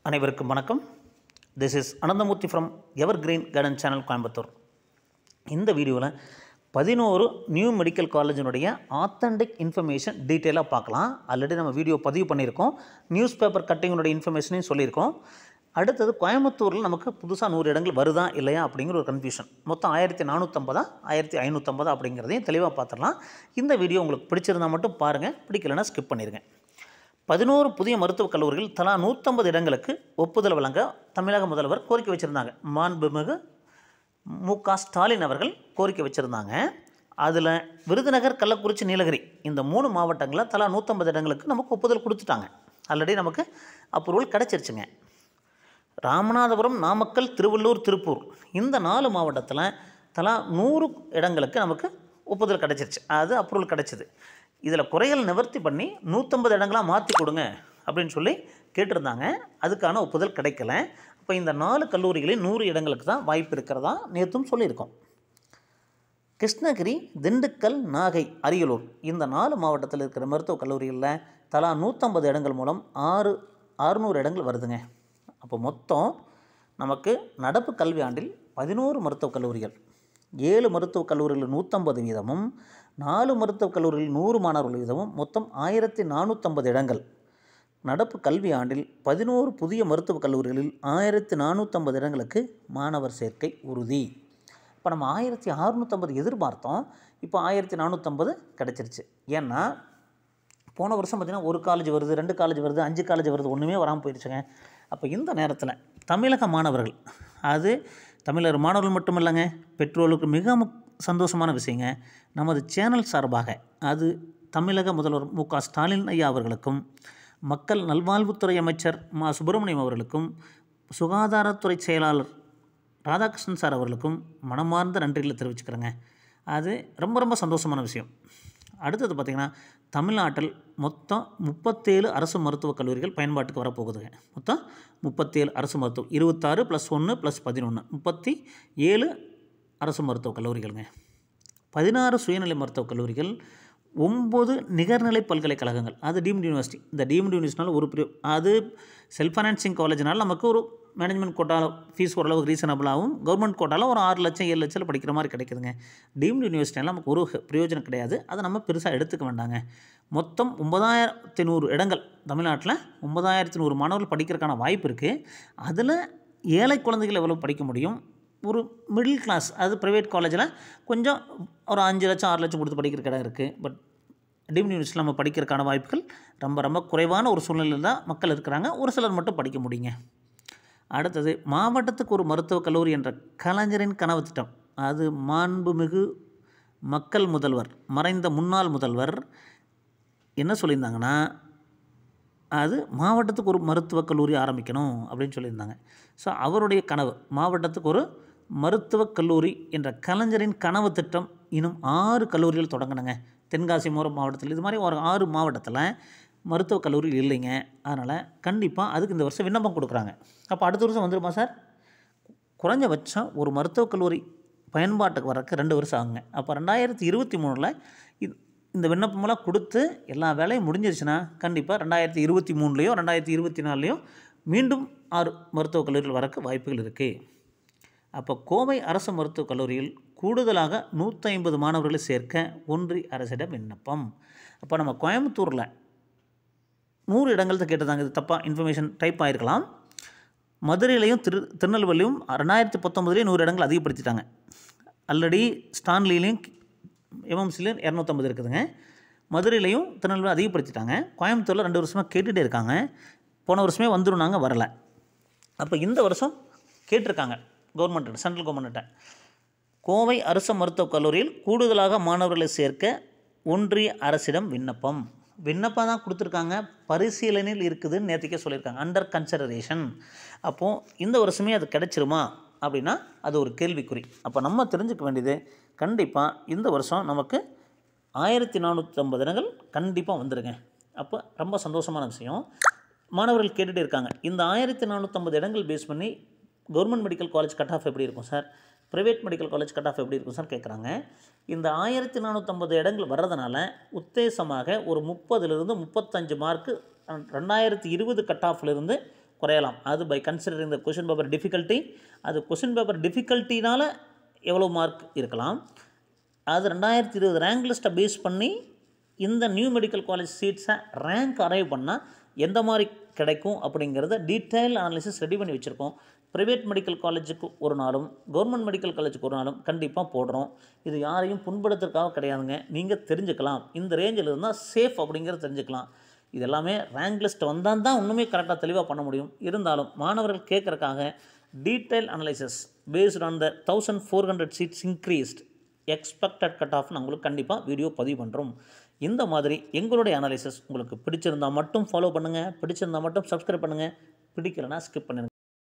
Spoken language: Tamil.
அனைவருக்கும் வணக்கம் this is Ananthamurthy from Evergreen Garden channel Coimbatore இந்த வீடியோவில் பதினோரு நியூ மெடிக்கல் காலேஜினுடைய ஆத்தென்டிக் இன்ஃபர்மேஷன் டீட்டெயிலாக பார்க்கலாம் ஆல்ரெடி நம்ம வீடியோ பதிவு பண்ணியிருக்கோம் நியூஸ் பேப்பர் கட்டிங்கோட இன்ஃபர்மேஷனையும் சொல்லியிருக்கோம் அடுத்தது கோயம்புத்தூரில் நமக்கு புதுசாக நூறு இடங்கள் வருதா இல்லையா அப்படிங்கிற ஒரு கன்ஃபியூஷன் மொத்தம் ஆயிரத்தி நானூற்றம்பதா ஆயிரத்தி ஐநூற்றம்பதா அப்படிங்கிறதையும் தெளிவாக பார்த்துடலாம் இந்த வீடியோ உங்களுக்கு பிடிச்சிருந்தா மட்டும் பாருங்கள் பிடிக்கலைன்னா ஸ்கிப் பண்ணிடுங்க பதினோரு புதிய மருத்துவக் கல்லூரிகள் தலா நூற்றம்பது இடங்களுக்கு ஒப்புதல் வழங்க தமிழக முதல்வர் கோரிக்கை வச்சுருந்தாங்க மாண்புமிகு மு க ஸ்டாலின் அவர்கள் கோரிக்கை வச்சுருந்தாங்க அதில் விருதுநகர் கள்ளக்குறிச்சி நீலகிரி இந்த மூணு மாவட்டங்களில் தலா நூற்றம்பது இடங்களுக்கு நமக்கு ஒப்புதல் கொடுத்துட்டாங்க ஆல்ரெடி நமக்கு அப்ரூவல் கிடச்சிருச்சுங்க ராமநாதபுரம் நாமக்கல் திருவள்ளூர் திருப்பூர் இந்த நாலு மாவட்டத்தில் தலா நூறு இடங்களுக்கு நமக்கு ஒப்புதல் கிடச்சிருச்சு அது அப்ரூவல் கிடச்சிது இதில் குறைகள் நிவர்த்தி பண்ணி நூற்றம்பது இடங்களாக மாற்றி கொடுங்க அப்படின்னு சொல்லி கேட்டிருந்தாங்க அதுக்கான ஒப்புதல் கிடைக்கல அப்போ இந்த நாலு கல்லூரிகளில் நூறு இடங்களுக்கு தான் வாய்ப்பு இருக்கிறதா நேற்றும் சொல்லியிருக்கோம் கிருஷ்ணகிரி திண்டுக்கல் நாகை அரியலூர் இந்த நாலு மாவட்டத்தில் இருக்கிற மருத்துவக் கல்லூரிகளில் தலா நூற்றம்பது இடங்கள் மூலம் ஆறு அறுநூறு இடங்கள் வருதுங்க அப்போ மொத்தம் நமக்கு நடப்பு கல்வி ஆண்டில் பதினோரு மருத்துவக் கல்லூரிகள் ஏழு மருத்துவக் கல்லூரிகளில் நூற்றம்பது வீதமும் நாலு மருத்துவக் கல்லூரிகளில் நூறு மாணவர்கள் வீதமும் மொத்தம் ஆயிரத்தி நானூற்றம்பது இடங்கள் நடப்பு கல்வி ஆண்டில் பதினோரு புதிய மருத்துவக் கல்லூரிகளில் ஆயிரத்தி நானூற்றம்பது இடங்களுக்கு மாணவர் சேர்க்கை உறுதி இப்போ நம்ம ஆயிரத்தி அறுநூற்றம்பது எதிர்பார்த்தோம் இப்போ ஆயிரத்தி நானூற்றம்பது கிடச்சிருச்சு ஏன்னா போன வருஷம் பார்த்திங்கன்னா ஒரு காலேஜ் வருது ரெண்டு காலேஜ் வருது அஞ்சு காலேஜ் வருது ஒன்றுமே வராமல் போயிடுச்சுங்க அப்போ இந்த நேரத்தில் தமிழக மாணவர்கள் அது தமிழர் மாணவர்கள் மட்டும் இல்லைங்க பெற்றோர்களுக்கு மிக முக் சந்தோஷமான விஷயங்க நமது சேனல் சார்பாக அது தமிழக முதல்வர் மு க ஸ்டாலின் ஐயா அவர்களுக்கும் மக்கள் நல்வாழ்வுத்துறை அமைச்சர் மா சுப்பிரமணியம் அவர்களுக்கும் சுகாதாரத்துறை செயலாளர் ராதாகிருஷ்ணன் சார் அவர்களுக்கும் மனமார்ந்த நன்றிகளை தெரிவிச்சுக்கிறேங்க அது ரொம்ப ரொம்ப சந்தோஷமான விஷயம் அடுத்தது பார்த்திங்கன்னா தமிழ்நாட்டில் மொத்தம் முப்பத்தேழு அரசு மருத்துவக் கல்லூரிகள் பயன்பாட்டுக்கு வரப்போகுதுங்க மொத்தம் முப்பத்தேழு அரசு மருத்துவம் இருபத்தாறு ப்ளஸ் ஒன்று ப்ளஸ் பதினொன்று முப்பத்தி ஏழு அரசு மருத்துவக் கல்லூரிகளுங்க பதினாறு சுயநிலை மருத்துவக் கல்லூரிகள் ஒம்பது நிகர்நிலை பல்கலைக்கழகங்கள் அது டீம்டு யூனிவர்சிட்டி இந்த டீம்டு யூனிவர்சிட்டினால ஒரு பெரிய அது செல்ஃப் ஃபைனான்சிங் காலேஜ்னால நமக்கு ஒரு மேனேஜ்மெண்ட் கோட்டாவில் ஃபீஸ் ஓரளவுக்கு ரீசனபிளாகவும் கவர்மெண்ட் கோட்டாவில் ஒரு ஆறு லட்சம் ஏழு லட்சத்தில் படிக்கிற மாதிரி கிடைக்குதுங்க டீம்டு யூனிவர்சிட்டினால நமக்கு ஒரு பிரயோஜனம் கிடையாது அதை நம்ம பெருசாக எடுத்துக்க வேண்டாங்க மொத்தம் ஒன்பதாயிரத்தி நூறு இடங்கள் தமிழ்நாட்டில் ஒன்பதாயிரத்தி நூறு மாணவர்கள் படிக்கிறதுக்கான வாய்ப்பு இருக்குது அதில் ஏழை குழந்தைகள் எவ்வளோ படிக்க முடியும் ஒரு மிடில் கிளாஸ் அது ப்ரைவேட் காலேஜில் கொஞ்சம் ஒரு அஞ்சு லட்சம் ஆறு லட்சம் கொடுத்து படிக்கிற இடம் இருக்குது பட் டீம் யூனிவர்சிட்டியில் நம்ம படிக்கிறதுக்கான வாய்ப்புகள் ரொம்ப ரொம்ப குறைவான ஒரு சூழ்நிலையில் தான் மக்கள் இருக்கிறாங்க ஒரு சிலர் மட்டும் படிக்க முடியுங்க அடுத்தது மாவட்டத்துக்கு ஒரு மருத்துவக் கல்லூரி என்ற கலைஞரின் கனவு திட்டம் அது மாண்புமிகு மக்கள் முதல்வர் மறைந்த முன்னாள் முதல்வர் என்ன சொல்லியிருந்தாங்கன்னா அது மாவட்டத்துக்கு ஒரு மருத்துவக் கல்லூரி ஆரம்பிக்கணும் அப்படின்னு சொல்லியிருந்தாங்க ஸோ அவருடைய கனவு மாவட்டத்துக்கு ஒரு மருத்துவக் கல்லூரி என்ற கலைஞரின் கனவு திட்டம் இன்னும் ஆறு கல்லூரிகள் தொடங்கினங்க தென்காசி மூர மாவட்டத்தில் இது மாதிரி ஒரு ஆறு மாவட்டத்தில் மருத்துவக் கல்லூரி இல்லைங்க அதனால் கண்டிப்பாக அதுக்கு இந்த வருஷம் விண்ணப்பம் கொடுக்குறாங்க அப்போ அடுத்த வருஷம் வந்துருமா சார் குறைஞ்சபட்சம் ஒரு மருத்துவக் கல்லூரி பயன்பாட்டுக்கு வரக்கு ரெண்டு வருஷம் ஆகுங்க அப்போ ரெண்டாயிரத்தி இருபத்தி மூணில் இந்த விண்ணப்பமெல்லாம் கொடுத்து எல்லா வேலையும் முடிஞ்சிருச்சுன்னா கண்டிப்பாக ரெண்டாயிரத்தி இருபத்தி மூணுலேயோ ரெண்டாயிரத்தி இருபத்தி நாலுலேயோ மீண்டும் ஆறு மருத்துவக் கல்லூரிகள் வரக்கு வாய்ப்புகள் இருக்குது அப்போ கோவை அரசு மருத்துவக் கல்லூரியில் கூடுதலாக நூற்றி ஐம்பது மாணவர்களை சேர்க்க ஒன்றிய அரசிடம் விண்ணப்பம் அப்போ நம்ம கோயம்புத்தூரில் நூறு இடங்கள் தான் கேட்டிருந்தாங்க இது தப்பாக இன்ஃபர்மேஷன் டைப் ஆகிருக்கலாம் மதுரையிலையும் திரு திருநெல்வேலியும் ரெண்டாயிரத்தி பத்தொம்பதுலேயும் நூறு இடங்கள் அதிகப்படுத்திட்டாங்க ஆல்ரெடி ஸ்டான்லிலையும் எம்எம்சிலையும் இரநூத்தம்பது இருக்குதுங்க மதுரையிலையும் திருநெல்வேலி அதிகப்படுத்திட்டாங்க கோயம்புத்தூரில் ரெண்டு வருஷமாக கேட்டுகிட்டே இருக்காங்க போன வருஷமே வந்துருந்தாங்க வரலை அப்போ இந்த வருஷம் கேட்டிருக்காங்க கவர்மெண்ட்டு சென்ட்ரல் கவர்மெண்ட்டை கோவை அரசு மருத்துவக் கல்லூரியில் கூடுதலாக மாணவர்களை சேர்க்க ஒன்றிய அரசிடம் விண்ணப்பம் விண்ணப்பம் தான் கொடுத்துருக்காங்க பரிசீலனையில் இருக்குதுன்னு நேற்றுக்கே சொல்லியிருக்காங்க அண்டர் கன்சிடரேஷன் அப்போது இந்த வருஷமே அது கிடைச்சிருமா அப்படின்னா அது ஒரு கேள்விக்குறி அப்போ நம்ம தெரிஞ்சுக்க வேண்டியது கண்டிப்பாக இந்த வருஷம் நமக்கு ஆயிரத்தி நானூற்றம்பது இடங்கள் கண்டிப்பாக வந்துடுங்க அப்போ ரொம்ப சந்தோஷமான விஷயம் மாணவர்கள் கேட்டுகிட்டே இருக்காங்க இந்த ஆயிரத்தி நானூற்றம்பது இடங்கள் பேஸ் பண்ணி government medical college cut off எப்படி இருக்கும் sir private medical college cut off எப்படி இருக்கும் சார் கேட்குறாங்க இந்த ஆயிரத்தி நானூற்றம்பது இடங்கள் வர்றதுனால உத்தேசமாக ஒரு முப்பதுலேருந்து முப்பத்தஞ்சு மார்க்கு ரெண்டாயிரத்தி இருபது கட் ஆஃப்லேருந்து குறையலாம் அது by considering the question paper difficulty அது கொஷின் பேப்பர் டிஃபிகல்ட்டினால் எவ்வளோ மார்க் இருக்கலாம் அது ரெண்டாயிரத்தி இருபது ரேங்க் லிஸ்ட்டை பேஸ் பண்ணி இந்த நியூ மெடிக்கல் காலேஜ் சீட்ஸை ரேங்க் அரைவ் பண்ணால் எந்த மாதிரி கிடைக்கும் அப்படிங்கிறத டீட்டெயில் அனாலிசிஸ் ரெடி பண்ணி வச்சுருக்கோம் ப்ரைவேட் மெடிக்கல் காலேஜுக்கு ஒரு நாளும் கவர்மெண்ட் மெடிக்கல் காலேஜுக்கு ஒரு நாளும் கண்டிப்பாக போடுறோம் இது யாரையும் புண்படுத்துறதுக்காக கிடையாதுங்க நீங்கள் தெரிஞ்சுக்கலாம் இந்த ரேஞ்சில் இருந்தால் சேஃப் அப்படிங்கிறத தெரிஞ்சுக்கலாம் இது எல்லாமே ரேங்க் லிஸ்ட் வந்தால் தான் இன்னுமே கரெக்டாக தெளிவாக பண்ண முடியும் இருந்தாலும் மாணவர்கள் கேட்குறக்காக detail analysis based on the thousand four hundred seats increased expected cut off உங்களுக்கு கண்டிப்பாக வீடியோ பதிவு பண்ணுறோம் இந்த மாதிரி எங்களுடைய அனாலிசிஸ் உங்களுக்கு பிடிச்சிருந்தால் மட்டும் ஃபாலோ பண்ணுங்கள் பிடிச்சிருந்தால் மட்டும் சப்ஸ்கிரைப் பண்ணுங்கள் பிடிக்கலைன்னா ஸ்கிப் பண்ணுங்கள்